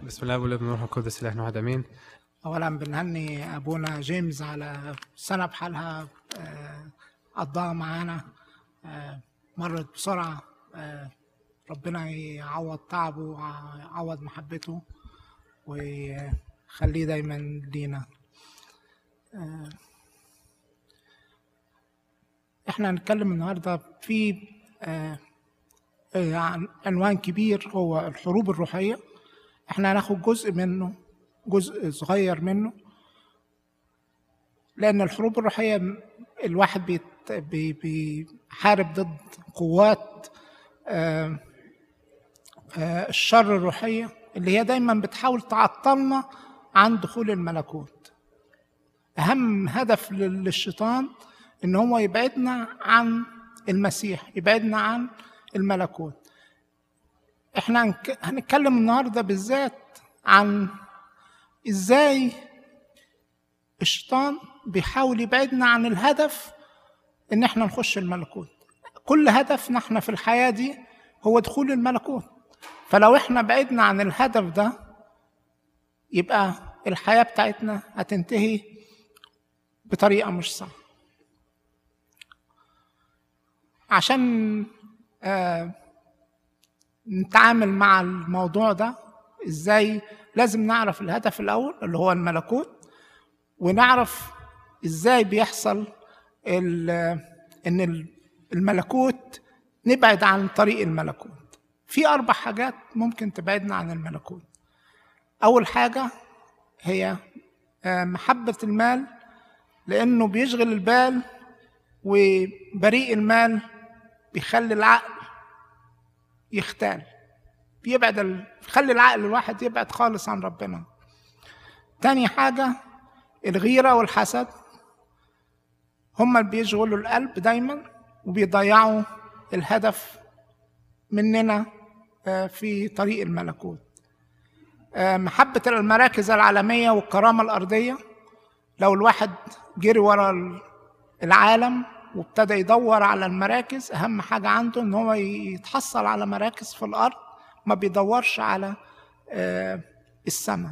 بسم الله والابن والروح القدس الاله واحد امين اولا بنهني ابونا جيمس على سنه بحالها آه، قضاها معانا آه، مرت بسرعه آه، ربنا يعوض تعبه ويعوض محبته ويخليه دايما لينا آه، احنا هنتكلم النهارده في آه، آه، عن عنوان كبير هو الحروب الروحيه احنا هناخد جزء منه جزء صغير منه لأن الحروب الروحية الواحد بيت- بي- بيحارب ضد قوات آه، آه، الشر الروحية اللي هي دايما بتحاول تعطلنا عن دخول الملكوت أهم هدف لل- للشيطان إن هو يبعدنا عن المسيح يبعدنا عن الملكوت احنا هنك- هنتكلم النهارده بالذات عن ازاي الشيطان بيحاول يبعدنا عن الهدف ان احنا نخش الملكوت كل هدفنا احنا في الحياه دي هو دخول الملكوت فلو احنا بعدنا عن الهدف ده يبقى الحياه بتاعتنا هتنتهي بطريقه مش صح عشان آه نتعامل مع الموضوع ده ازاي لازم نعرف الهدف الاول اللي هو الملكوت ونعرف ازاي بيحصل ال- ان الملكوت نبعد عن طريق الملكوت في اربع حاجات ممكن تبعدنا عن الملكوت اول حاجه هي آه، محبه المال لانه بيشغل البال وبريء المال بيخلي العقل يختال بيبعد ال... يخلي العقل الواحد يبعد خالص عن ربنا تاني حاجة الغيرة والحسد هما اللي بيشغلوا القلب دايما وبيضيعوا الهدف مننا آه، في طريق الملكوت آه، محبة المراكز العالمية والكرامة الأرضية لو الواحد جري ورا ال- العالم وابتدى يدور على المراكز اهم حاجه عنده ان هو يتحصل على مراكز في الارض ما بيدورش على آه، السماء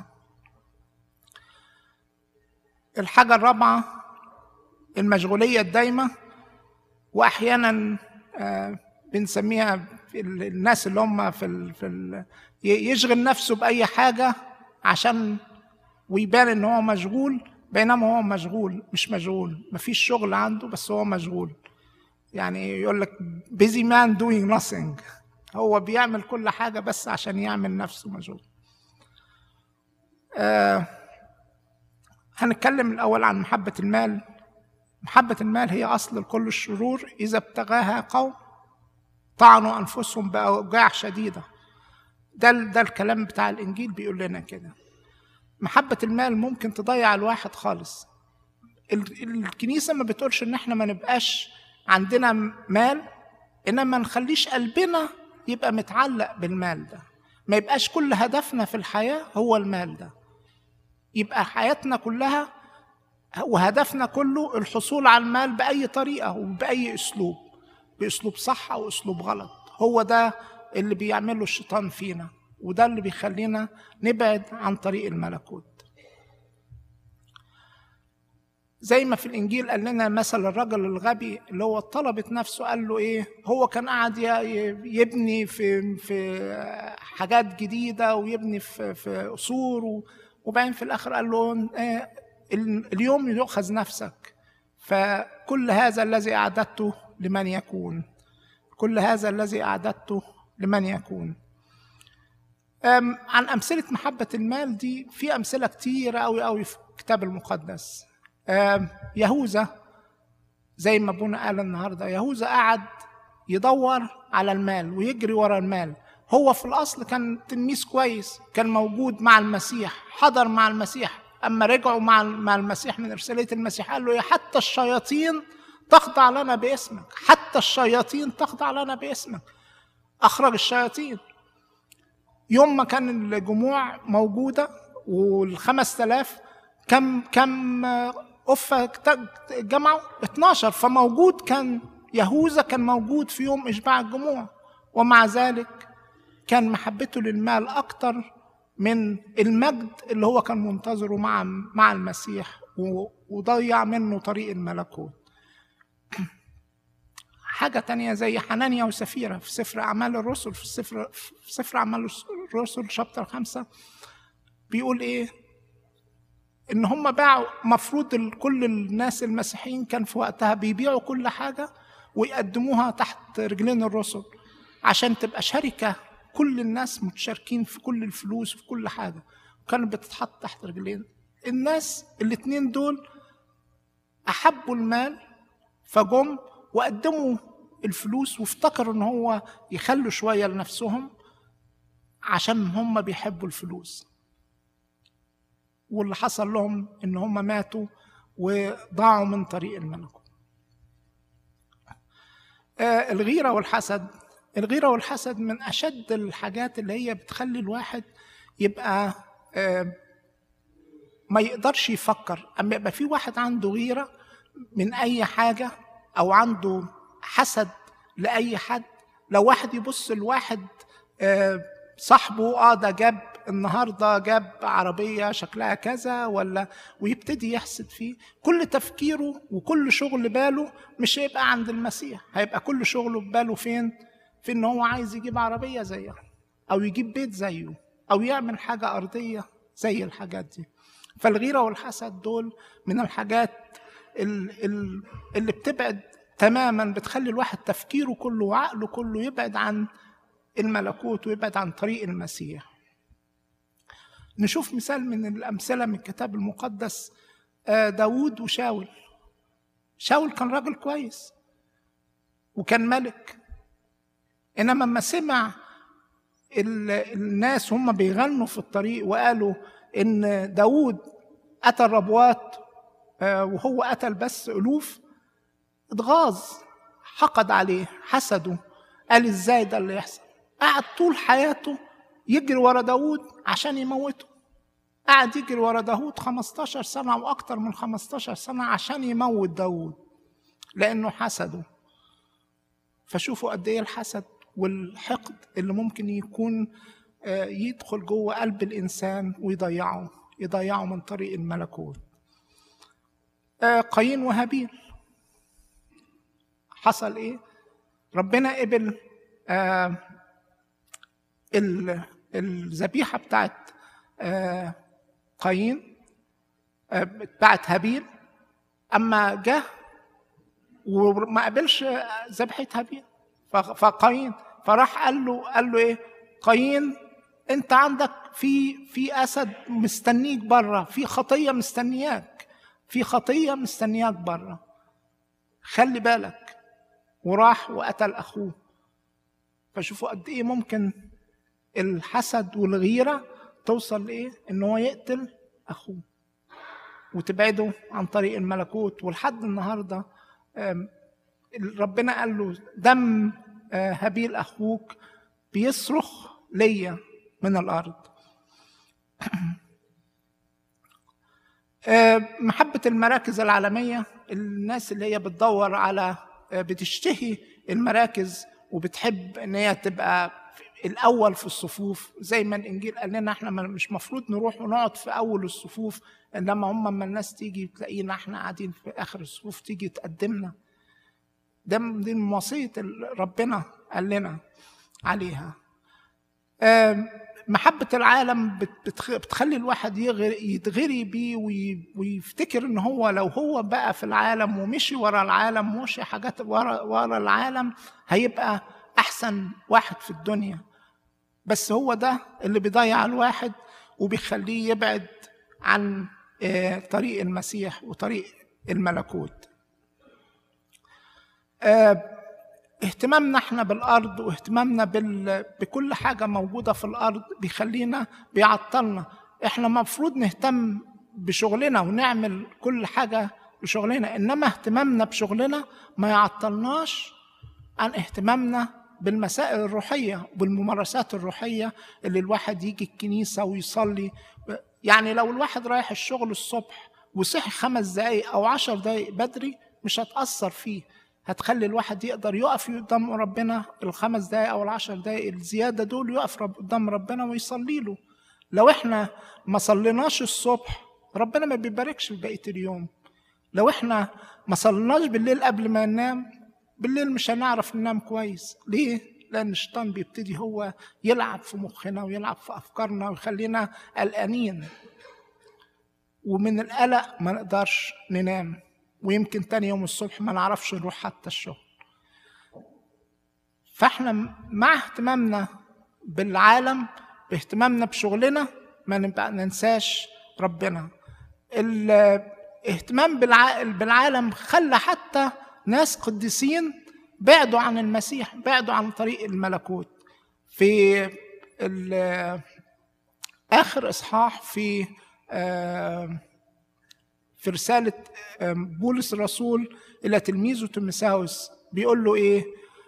الحاجه الرابعه المشغوليه الدايمه واحيانا آه، بنسميها ال- الناس اللي هم في ال في ال ي- يشغل نفسه باي حاجه عشان ويبان ان هو مشغول بينما هو مشغول مش مشغول مفيش شغل عنده بس هو مشغول يعني يقول لك busy man doing nothing هو بيعمل كل حاجة بس عشان يعمل نفسه مشغول آه هنتكلم الأول عن محبة المال محبة المال هي أصل لكل الشرور إذا ابتغاها قوم طعنوا أنفسهم بأوجاع شديدة ده ده الكلام بتاع الإنجيل بيقول لنا كده محبة المال ممكن تضيع الواحد خالص ال- الكنيسة ما بتقولش إن إحنا ما نبقاش عندنا مال إنما ما نخليش قلبنا يبقى متعلق بالمال ده ما يبقاش كل هدفنا في الحياة هو المال ده يبقى حياتنا كلها وهدفنا كله الحصول على المال بأي طريقة وبأي أسلوب بأسلوب صح أو أسلوب غلط هو ده اللي بيعمله الشيطان فينا وده اللي بيخلينا نبعد عن طريق الملكوت زي ما في الانجيل قال لنا مثل الرجل الغبي اللي هو طلبت نفسه قال له ايه هو كان قاعد ي- يبني في في حاجات جديده ويبني في في قصور و- وبعدين في الاخر قال له آه، ال- اليوم يؤخذ نفسك فكل هذا الذي اعددته لمن يكون كل هذا الذي اعددته لمن يكون أم، عن أمثلة محبة المال دي في أمثلة كتيرة أوي أوي في الكتاب المقدس أم، يهوذا زي ما ابونا قال النهارده يهوذا قعد يدور على المال ويجري ورا المال هو في الأصل كان تلميذ كويس كان موجود مع المسيح حضر مع المسيح أما رجعوا مع مع المسيح من إرسالية المسيح قال له يا حتى الشياطين تخضع لنا باسمك حتى الشياطين تخضع لنا باسمك أخرج الشياطين يوم ما كان الجموع موجودة والخمس تلاف كم كم أفة جمعوا 12 فموجود كان يهوذا كان موجود في يوم إشباع الجموع ومع ذلك كان محبته للمال أكتر من المجد اللي هو كان منتظره مع مع المسيح و- وضيع منه طريق الملكوت حاجة تانية زي حنانيا وسفيرة في سفر أعمال الرسل في سفر في سفر أعمال الرسل شابتر خمسة بيقول إيه؟ إن هم باعوا مفروض ال- كل الناس المسيحيين كان في وقتها بيبيعوا كل حاجة ويقدموها تحت رجلين الرسل عشان تبقى شركة كل الناس متشاركين في كل الفلوس في كل حاجة وكانت بتتحط تحت رجلين الناس الاتنين دول أحبوا المال فجم وقدموا الفلوس وافتكروا ان هو يخلوا شويه لنفسهم عشان هم بيحبوا الفلوس واللي حصل لهم ان هم ماتوا وضاعوا من طريق الملكوت آه الغيره والحسد الغيره والحسد من اشد الحاجات اللي هي بتخلي الواحد يبقى آه ما يقدرش يفكر اما يبقى في واحد عنده غيره من اي حاجه او عنده حسد لاي حد لو واحد يبص لواحد آه، صاحبه اه ده جاب النهارده جاب عربيه شكلها كذا ولا ويبتدي يحسد فيه كل تفكيره وكل شغل باله مش هيبقى عند المسيح هيبقى كل شغله بباله فين في ان هو عايز يجيب عربيه زيها او يجيب بيت زيه او يعمل حاجه ارضيه زي الحاجات دي فالغيره والحسد دول من الحاجات ال- ال- اللي بتبعد تماما بتخلي الواحد تفكيره كله وعقله كله يبعد عن الملكوت ويبعد عن طريق المسيح نشوف مثال من الأمثلة من الكتاب المقدس آه، داوود وشاول شاول كان راجل كويس وكان ملك إنما لما سمع ال- الناس هم بيغنوا في الطريق وقالوا إن داوود قتل ربوات آه، وهو قتل بس ألوف اتغاظ حقد عليه حسده قال ازاي ده اللي يحصل قعد طول حياته يجري ورا داوود عشان يموته قعد يجري ورا داوود 15 سنة وأكتر من 15 سنة عشان يموت داوود لأنه حسده فشوفوا قد إيه الحسد والحقد اللي ممكن يكون آه، يدخل جوه قلب الإنسان ويضيعه يضيعه من طريق الملكوت آه، قايين وهابيل حصل ايه ربنا قبل آه ال- الذبيحه بتاعت آه قايين آه بتاعت هابيل اما جه وما قبلش ذبيحه هابيل ف- فقايين فراح قال له قال له ايه قايين انت عندك في في اسد مستنيك بره في خطيه مستنياك في خطيه مستنياك بره خلي بالك وراح وقتل اخوه فشوفوا قد ايه ممكن الحسد والغيره توصل لايه ان هو يقتل اخوه وتبعده عن طريق الملكوت ولحد النهارده آم، ربنا قال له دم آه، هابيل اخوك بيصرخ ليا من الارض آه، محبة المراكز العالمية الناس اللي هي بتدور على آه، بتشتهي المراكز وبتحب ان هي تبقى الاول في الصفوف زي ما الانجيل قال لنا احنا ما- مش مفروض نروح ونقعد في اول الصفوف انما هم اما الناس تيجي تلاقينا احنا قاعدين في اخر الصفوف تيجي تقدمنا ده من- دي من وصيه ال- ربنا قال لنا عليها آم، محبة العالم بت- بتخ- بتخلي الواحد يغري يتغري بيه وي- ويفتكر ان هو لو هو بقى في العالم ومشي ورا العالم ومشي حاجات ورا ورا العالم هيبقى احسن واحد في الدنيا بس هو ده اللي بيضيع الواحد وبيخليه يبعد عن آه، طريق المسيح وطريق الملكوت آه، اهتمامنا احنا بالارض واهتمامنا بال... بكل حاجه موجوده في الارض بيخلينا بيعطلنا احنا المفروض نهتم بشغلنا ونعمل كل حاجه بشغلنا انما اهتمامنا بشغلنا ما يعطلناش عن اهتمامنا بالمسائل الروحيه بالممارسات الروحيه اللي الواحد يجي الكنيسه ويصلي يعني لو الواحد رايح الشغل الصبح وصحي خمس دقايق او عشر دقايق بدري مش هتأثر فيه هتخلي الواحد يقدر يقف قدام ربنا الخمس دقايق او العشر دقايق الزيادة دول يقف رب- قدام ربنا ويصلي له لو احنا ما صليناش الصبح ربنا ما بيباركش في بقيه اليوم لو احنا ما صليناش بالليل قبل ما ننام بالليل مش هنعرف ننام كويس ليه لان الشيطان بيبتدي هو يلعب في مخنا ويلعب في افكارنا ويخلينا قلقانين ومن القلق ما نقدرش ننام ويمكن تاني يوم الصبح ما نعرفش نروح حتى الشغل فاحنا مع اهتمامنا بالعالم باهتمامنا بشغلنا ما نبقى ننساش ربنا الاهتمام بالعالم خلى حتى ناس قديسين بعدوا عن المسيح بعدوا عن طريق الملكوت في آخر إصحاح في في رسالة بولس الرسول إلى تلميذه تيموثاوس بيقول له إيه؟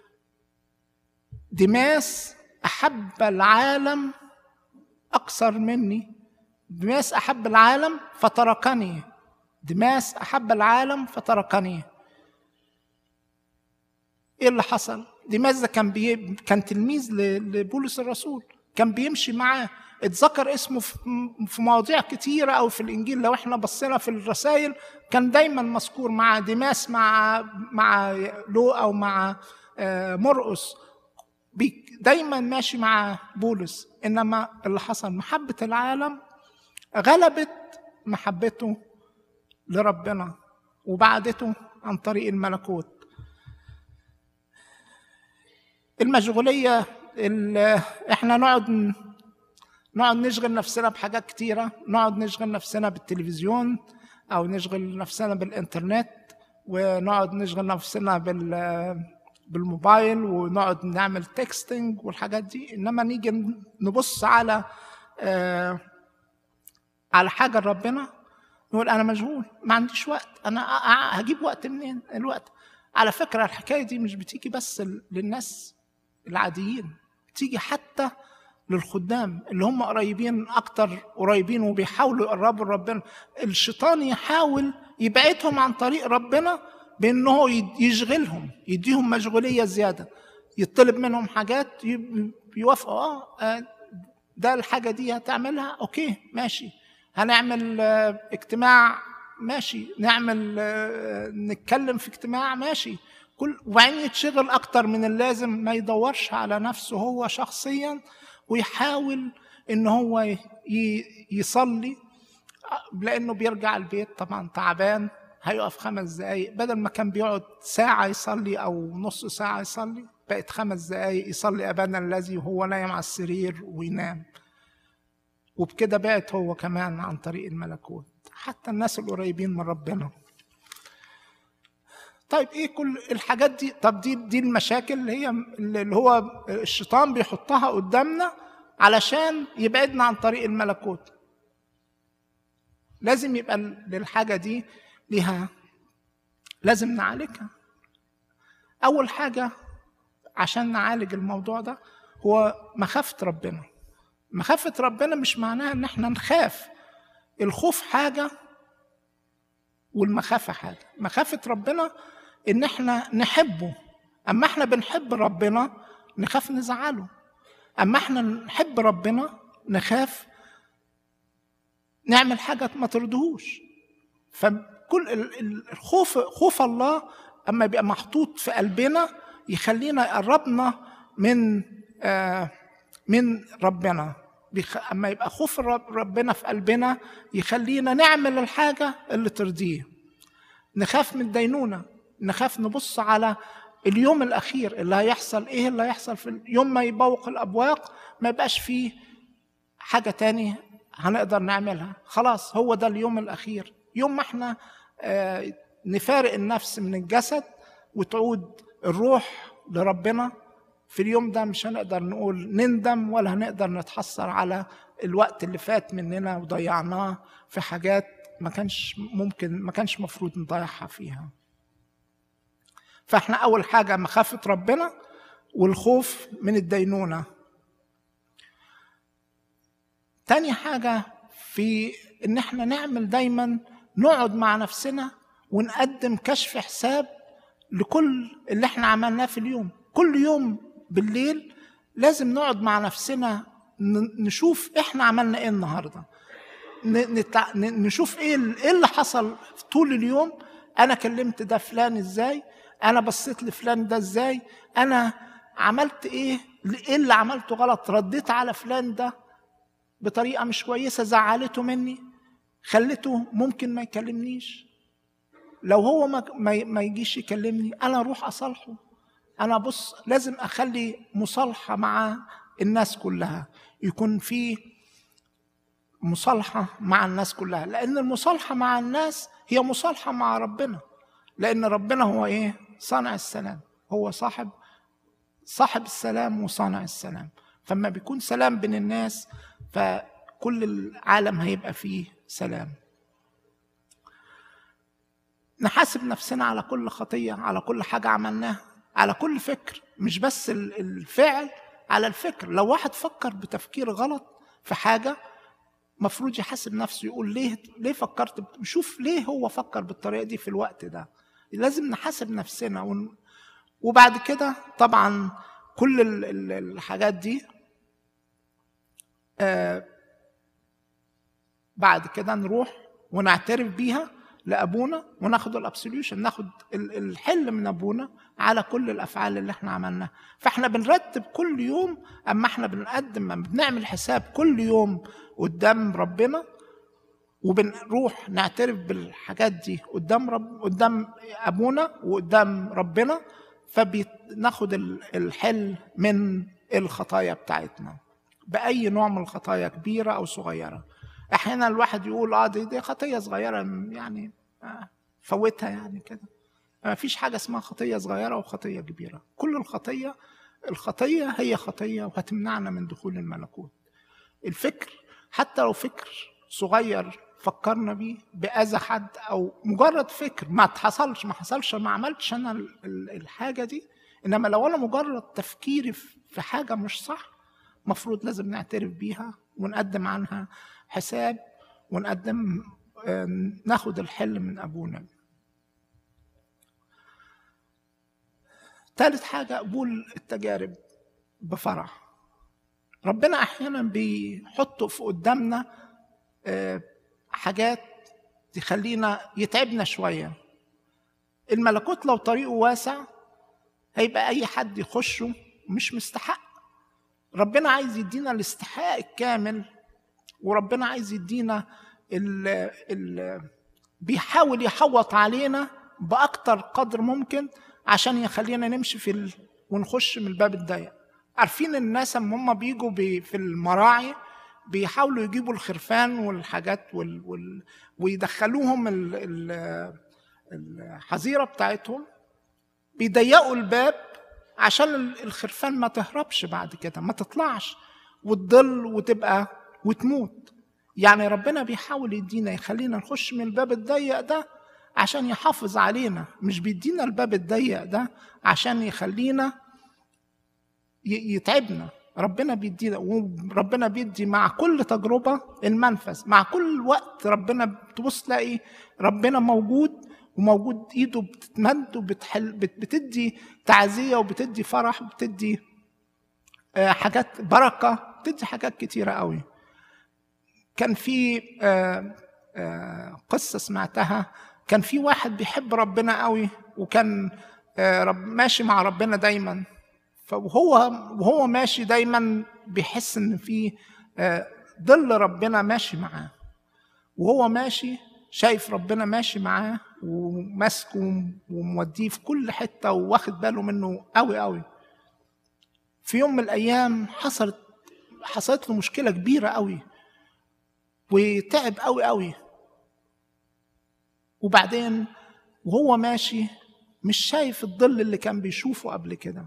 دماس أحب العالم أكثر مني دماس أحب العالم فتركني دماس أحب العالم فتركني إيه اللي حصل؟ دماس ده كان بي... كان تلميذ لبولس الرسول كان بيمشي معاه اتذكر اسمه في مواضيع كتيرة أو في الإنجيل لو إحنا بصينا في الرسائل كان دايما مذكور مع ديماس مع مع لو أو مع مرقس دايما ماشي مع بولس إنما اللي حصل محبة العالم غلبت محبته لربنا وبعدته عن طريق الملكوت المشغولية احنا نقعد نقعد نشغل نفسنا بحاجات كتيرة نقعد نشغل نفسنا بالتلفزيون أو نشغل نفسنا بالإنترنت ونقعد نشغل نفسنا بال بالموبايل ونقعد نعمل تكستنج والحاجات دي إنما نيجي نبص على آه على حاجة ربنا نقول أنا مشغول ما عنديش وقت أنا هجيب وقت منين الوقت على فكرة الحكاية دي مش بتيجي بس للناس العاديين بتيجي حتى للخدام اللي هم قريبين اكتر قريبين وبيحاولوا يقربوا لربنا الشيطان يحاول يبعدهم عن طريق ربنا بانه يشغلهم يديهم مشغوليه زياده يطلب منهم حاجات يوافقوا اه ده الحاجه دي هتعملها اوكي ماشي هنعمل اجتماع ماشي نعمل نتكلم في اجتماع ماشي كل وبعدين يتشغل اكتر من اللازم ما يدورش على نفسه هو شخصيا ويحاول ان هو يصلي لانه بيرجع البيت طبعا تعبان هيقف خمس دقايق بدل ما كان بيقعد ساعة يصلي أو نص ساعة يصلي بقت خمس دقايق يصلي أبانا الذي وهو نايم على السرير وينام وبكده بعت هو كمان عن طريق الملكوت حتى الناس القريبين من ربنا طيب ايه كل الحاجات دي طب دي دي المشاكل اللي هي اللي هو الشيطان بيحطها قدامنا علشان يبعدنا عن طريق الملكوت لازم يبقى للحاجة دي ليها لازم نعالجها أول حاجة عشان نعالج الموضوع ده هو مخافة ربنا مخافة ربنا مش معناها إن احنا نخاف الخوف حاجة والمخافة حاجة مخافة ربنا إن احنا نحبه أما احنا بنحب ربنا نخاف نزعله أما احنا نحب ربنا نخاف نعمل حاجة ما ترضهوش فكل الخوف خوف الله أما يبقى محطوط في قلبنا يخلينا يقربنا من آه من ربنا اما يبقى خوف ربنا في قلبنا يخلينا نعمل الحاجه اللي ترضيه نخاف من الدينونه نخاف نبص على اليوم الاخير اللي هيحصل ايه اللي هيحصل في يوم ما يبوق الابواق ما يبقاش فيه حاجه تاني هنقدر نعملها خلاص هو ده اليوم الاخير يوم ما احنا آه نفارق النفس من الجسد وتعود الروح لربنا في اليوم ده مش هنقدر نقول نندم ولا هنقدر نتحسر على الوقت اللي فات مننا وضيعناه في حاجات ما كانش ممكن ما كانش مفروض نضيعها فيها فاحنا اول حاجه مخافه ربنا والخوف من الدينونه تاني حاجه في ان احنا نعمل دايما نقعد مع نفسنا ونقدم كشف حساب لكل اللي احنا عملناه في اليوم كل يوم بالليل لازم نقعد مع نفسنا ن- نشوف احنا عملنا ايه النهارده ن- نتع... ن- نشوف ايه ال- ايه اللي حصل طول اليوم انا كلمت ده فلان ازاي انا بصيت لفلان ده ازاي انا عملت ايه ايه اللي عملته غلط رديت على فلان ده بطريقه مش كويسه زعلته مني خليته ممكن ما يكلمنيش لو هو ما ما ما يجيش يكلمني انا اروح اصالحه انا بص لازم اخلي مصالحه مع الناس كلها يكون في مصالحه مع الناس كلها لان المصالحه مع الناس هي مصالحه مع ربنا لان ربنا هو ايه صانع السلام هو صاحب صاحب السلام وصانع السلام فما بيكون سلام بين الناس فكل العالم هيبقى فيه سلام نحاسب نفسنا على كل خطية على كل حاجة عملناها على كل فكر مش بس ال- الفعل على الفكر لو واحد فكر بتفكير غلط في حاجة مفروض يحاسب نفسه يقول ليه ليه فكرت بت- شوف ليه هو فكر بالطريقة دي في الوقت ده لازم نحاسب نفسنا ون... وبعد كده طبعا كل ال- ال- الحاجات دي آه بعد كده نروح ونعترف بيها لابونا وناخد الابسوليوشن ناخد ال- الحل من ابونا على كل الافعال اللي احنا عملناها فاحنا بنرتب كل يوم اما احنا بنقدم أما بنعمل حساب كل يوم قدام ربنا وبنروح نعترف بالحاجات دي قدام رب قدام ابونا وقدام ربنا فبناخد ال- الحل من الخطايا بتاعتنا باي نوع من الخطايا كبيره او صغيره احيانا الواحد يقول اه دي, دي خطيه صغيره يعني آه فوتها يعني كده ما فيش حاجه اسمها خطيه صغيره وخطيه كبيره كل الخطيه الخطيه هي خطيه وهتمنعنا من دخول الملكوت الفكر حتى لو فكر صغير فكرنا بيه باذى حد او مجرد فكر ما حصلش ما حصلش ما عملتش انا ال- ال- الحاجه دي انما لو انا مجرد تفكيري في في حاجه مش صح مفروض لازم نعترف بيها ونقدم عنها حساب ونقدم آه، ناخد الحل من ابونا ثالث حاجه قبول التجارب بفرح ربنا احيانا بيحط في قدامنا آه، حاجات تخلينا يتعبنا شويه الملكوت لو طريقه واسع هيبقى اي حد يخشه مش مستحق ربنا عايز يدينا الاستحقاق الكامل وربنا عايز يدينا ال ال بيحاول يحوط علينا باكتر قدر ممكن عشان يخلينا نمشي في ال... ونخش من الباب الضيق عارفين الناس اما هم بيجوا بي في المراعي بيحاولوا يجيبوا الخرفان والحاجات وال... وال... ويدخلوهم ال... ال... الحظيره بتاعتهم بيضيقوا الباب عشان ال- الخرفان ما تهربش بعد كده ما تطلعش وتضل وتبقى وتموت يعني ربنا بيحاول يدينا يخلينا نخش من الباب الضيق ده عشان يحافظ علينا مش بيدينا الباب الضيق ده عشان يخلينا ي- يتعبنا ربنا بيدينا وربنا بيدي مع كل تجربة المنفذ مع كل وقت ربنا تبص تلاقي ربنا موجود وموجود ايده بتتمد وبتحل بت- بتدي تعزية وبتدي فرح وبتدي آه، حاجات بركة بتدي حاجات كتيرة قوي كان في آه، آه، قصة سمعتها كان في واحد بيحب ربنا قوي وكان آه، رب ماشي مع ربنا دايما فهو وهو ماشي دايما بيحس ان في آه، ظل ربنا ماشي معاه وهو ماشي شايف ربنا ماشي معاه وماسكه وموديه في كل حته واخد باله منه قوي قوي في يوم من الايام حصلت حصلت له مشكله كبيره قوي وتعب قوي قوي وبعدين وهو ماشي مش شايف الظل اللي كان بيشوفه قبل كده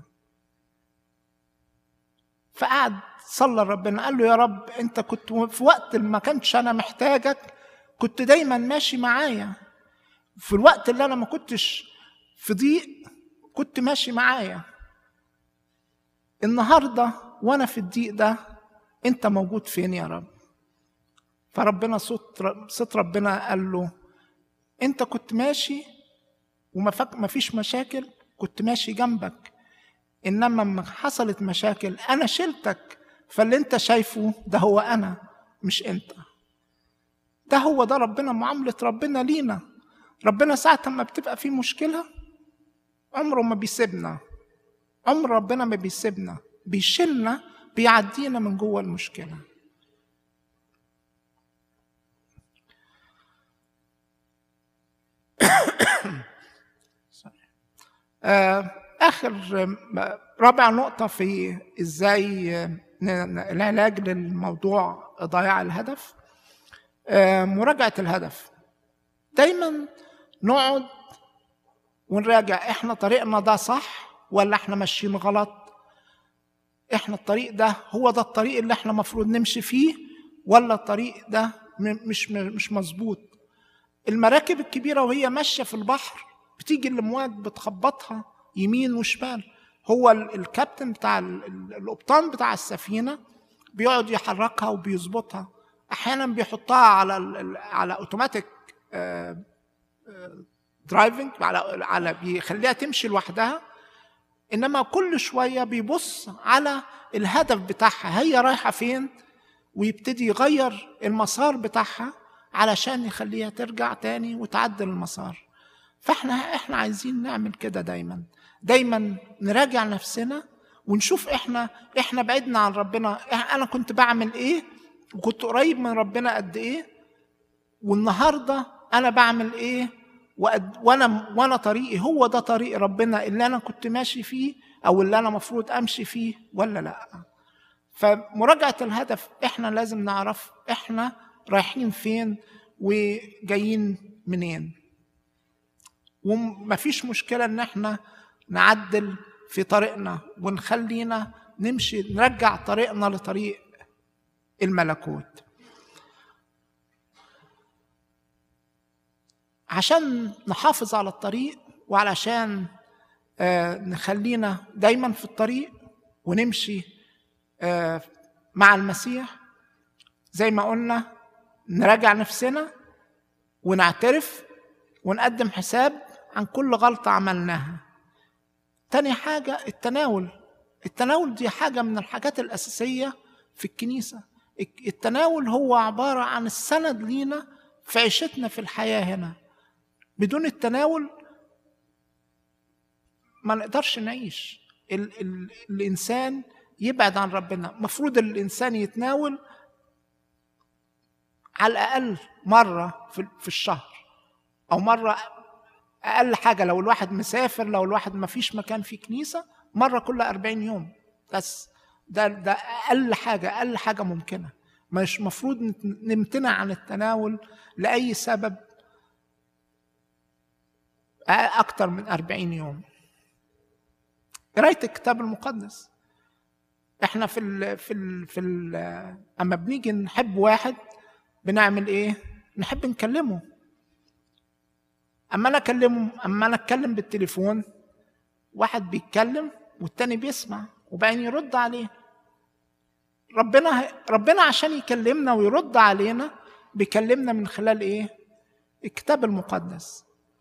فقعد صلى ربنا قال له يا رب انت كنت في وقت ما كنتش انا محتاجك كنت دايما ماشي معايا في الوقت اللي انا ما كنتش في ضيق كنت ماشي معايا النهارده وانا في الضيق ده انت موجود فين يا رب فربنا صوت صوت ربنا قال له انت كنت ماشي وما فك ما فيش مشاكل كنت ماشي جنبك انما لما حصلت مشاكل انا شلتك فاللي انت شايفه ده هو انا مش انت ده هو ده ربنا معاملة ربنا لينا ربنا ساعة ما بتبقى في مشكلة عمره ما بيسيبنا عمر ربنا ما بيسيبنا بيشيلنا بيعدينا من جوه المشكلة آه، آخر آه، رابع نقطة في إزاي آه، ن- العلاج للموضوع ضياع الهدف آه، مراجعة الهدف دايما نقعد ونراجع احنا طريقنا ده صح ولا احنا ماشيين غلط احنا الطريق ده هو ده الطريق اللي احنا المفروض نمشي فيه ولا الطريق ده م- مش مش مظبوط المراكب الكبيره وهي ماشيه في البحر بتيجي الامواج بتخبطها يمين وشمال هو ال- الكابتن بتاع ال- ال- القبطان بتاع السفينه بيقعد يحركها وبيظبطها احيانا بيحطها على ال- ال- على اوتوماتيك درايفنج على على بيخليها تمشي لوحدها انما كل شويه بيبص على الهدف بتاعها هي رايحه فين ويبتدي يغير المسار بتاعها علشان يخليها ترجع تاني وتعدل المسار فاحنا احنا عايزين نعمل كده دايما دايما نراجع نفسنا ونشوف احنا احنا بعدنا عن ربنا إح- انا كنت بعمل ايه وكنت قريب من ربنا قد ايه والنهارده انا بعمل ايه وأد- وانا وانا طريقي هو ده طريق ربنا اللي انا كنت ماشي فيه او اللي انا مفروض امشي فيه ولا لا فمراجعه الهدف احنا لازم نعرف احنا رايحين فين وجايين منين ومفيش مشكله ان احنا نعدل في طريقنا ونخلينا نمشي نرجع طريقنا لطريق الملكوت عشان نحافظ على الطريق وعلشان آه، نخلينا دايما في الطريق ونمشي آه، مع المسيح زي ما قلنا نراجع نفسنا ونعترف ونقدم حساب عن كل غلطة عملناها تاني حاجة التناول التناول دي حاجة من الحاجات الأساسية في الكنيسة التناول هو عبارة عن السند لينا في عيشتنا في الحياة هنا بدون التناول ما نقدرش نعيش ال ال الإنسان يبعد عن ربنا مفروض الإنسان يتناول على الأقل مرة في, في الشهر أو مرة أقل حاجة لو الواحد مسافر لو الواحد ما فيش مكان في كنيسة مرة كل أربعين يوم بس ده ده أقل حاجة أقل حاجة ممكنة مش مفروض نت- نمتنع عن التناول لأي سبب أكتر من أربعين يوم قراية الكتاب المقدس احنا في ال في ال في ال اما بنيجي نحب واحد بنعمل ايه؟ نحب نكلمه اما انا اكلمه اما انا اتكلم بالتليفون واحد بيتكلم والتاني بيسمع وبعدين يرد عليه ربنا ربنا عشان يكلمنا ويرد علينا بيكلمنا من خلال ايه؟ الكتاب المقدس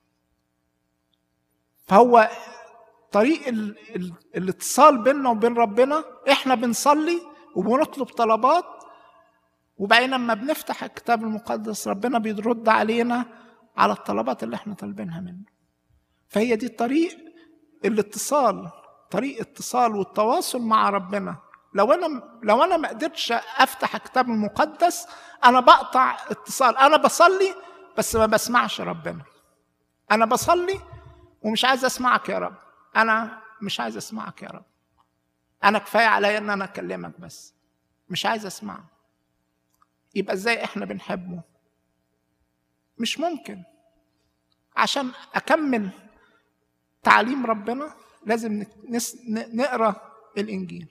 فهو طريق ال ال الاتصال بيننا وبين ربنا احنا بنصلي وبنطلب طلبات وبعدين لما بنفتح الكتاب المقدس ربنا بيرد علينا على الطلبات اللي احنا طالبينها منه فهي دي الطريق الاتصال طريق اتصال والتواصل مع ربنا لو انا لو انا ما قدرتش افتح الكتاب المقدس انا بقطع اتصال انا بصلي بس ما بسمعش ربنا انا بصلي ومش عايز اسمعك يا رب انا مش عايز اسمعك يا رب انا كفايه عليا ان انا اكلمك بس مش عايز اسمعك يبقى ازاي احنا بنحبه مش ممكن عشان اكمل تعليم ربنا لازم نس... نقرا الانجيل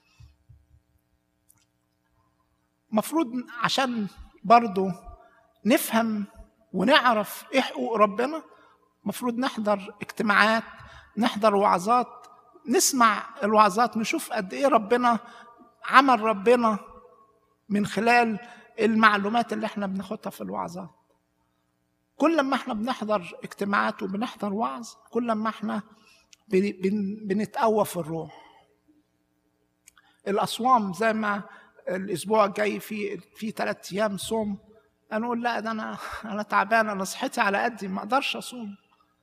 مفروض عشان برضو نفهم ونعرف ايه حقوق ربنا مفروض نحضر اجتماعات نحضر وعظات نسمع الوعظات نشوف قد ايه ربنا عمل ربنا من خلال المعلومات اللي احنا بناخدها في الوعظات كل ما احنا بنحضر اجتماعات وبنحضر وعظ كل ما احنا بن بنتقوى في الروح الاصوام زي ما الاسبوع الجاي في في ثلاث ايام صوم انا اقول لا ده انا انا تعبان انا صحتي على قدي ما اقدرش اصوم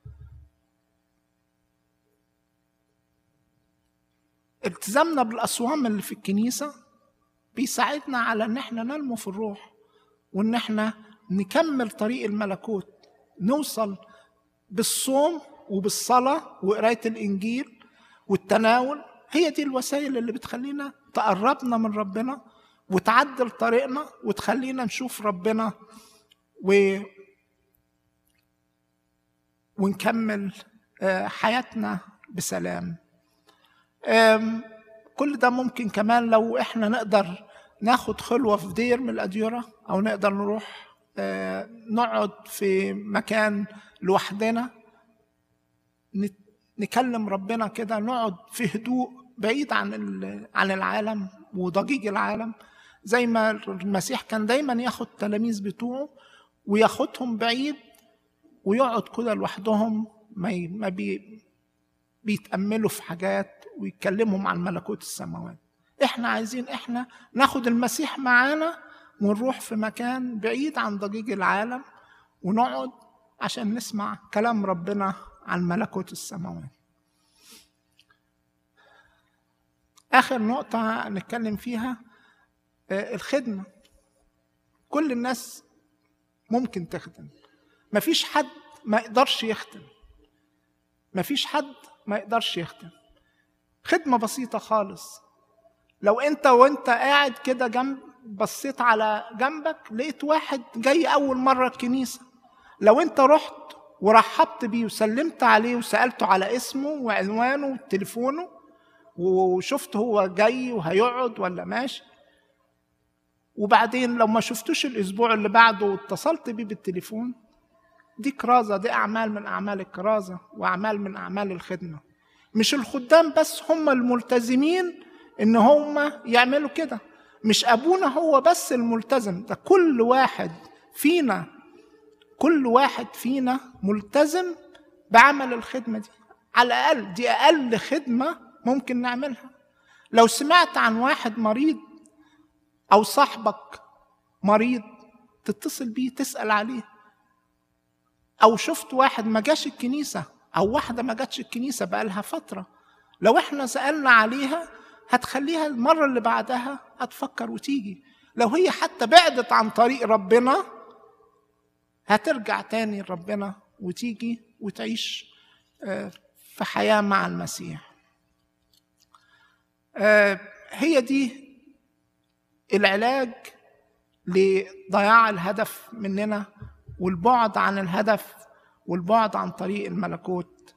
التزامنا بالاصوام اللي في الكنيسه بيساعدنا على ان احنا ننمو في الروح وان احنا نكمل طريق الملكوت نوصل بالصوم وبالصلاه وقرايه الانجيل والتناول هي دي الوسائل اللي بتخلينا تقربنا من ربنا وتعدل طريقنا وتخلينا نشوف ربنا و ونكمل حياتنا بسلام كل ده ممكن كمان لو احنا نقدر ناخد خلوة في دير من الأديرة أو نقدر نروح نقعد في مكان لوحدنا نكلم ربنا كده نقعد في هدوء بعيد عن عن العالم وضجيج العالم زي ما المسيح كان دايما ياخد التلاميذ بتوعه وياخدهم بعيد ويقعد كده لوحدهم ما ما بي بيتأملوا في حاجات ويتكلمهم عن ملكوت السماوات احنا عايزين احنا ناخد المسيح معانا ونروح في مكان بعيد عن ضجيج العالم ونقعد عشان نسمع كلام ربنا عن ملكوت السماوات اخر نقطه نتكلم فيها الخدمه كل الناس ممكن تخدم مفيش حد ما يقدرش يخدم مفيش حد ما يقدرش يخدم خدمه بسيطه خالص لو انت وانت قاعد كده جنب بصيت على جنبك لقيت واحد جاي اول مره الكنيسه لو انت رحت ورحبت بيه وسلمت عليه وسالته على اسمه وعنوانه وتليفونه وشفت هو جاي وهيقعد ولا ماشي وبعدين لو ما شفتوش الاسبوع اللي بعده واتصلت بيه بالتليفون دي كرازه دي اعمال من اعمال الكرازه واعمال من اعمال الخدمه مش الخدام بس هم الملتزمين ان هم يعملوا كده مش ابونا هو بس الملتزم ده كل واحد فينا كل واحد فينا ملتزم بعمل الخدمه دي على الاقل دي اقل خدمه ممكن نعملها لو سمعت عن واحد مريض او صاحبك مريض تتصل بيه تسال عليه او شفت واحد ما جاش الكنيسه او واحده ما جاتش الكنيسه بقالها فتره لو احنا سالنا عليها هتخليها المره اللي بعدها هتفكر وتيجي لو هي حتى بعدت عن طريق ربنا هترجع تاني لربنا وتيجي وتعيش في حياه مع المسيح هي دي العلاج لضياع الهدف مننا والبعد عن الهدف والبعد عن طريق الملكوت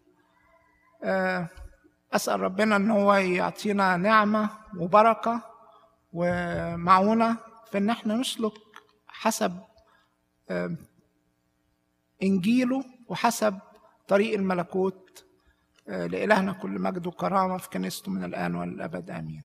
أسأل ربنا إن هو يعطينا نعمة وبركة ومعونة في إن إحنا نسلك حسب إنجيله وحسب طريق الملكوت لإلهنا كل مجد وكرامة في كنيسته من الآن والأبد آمين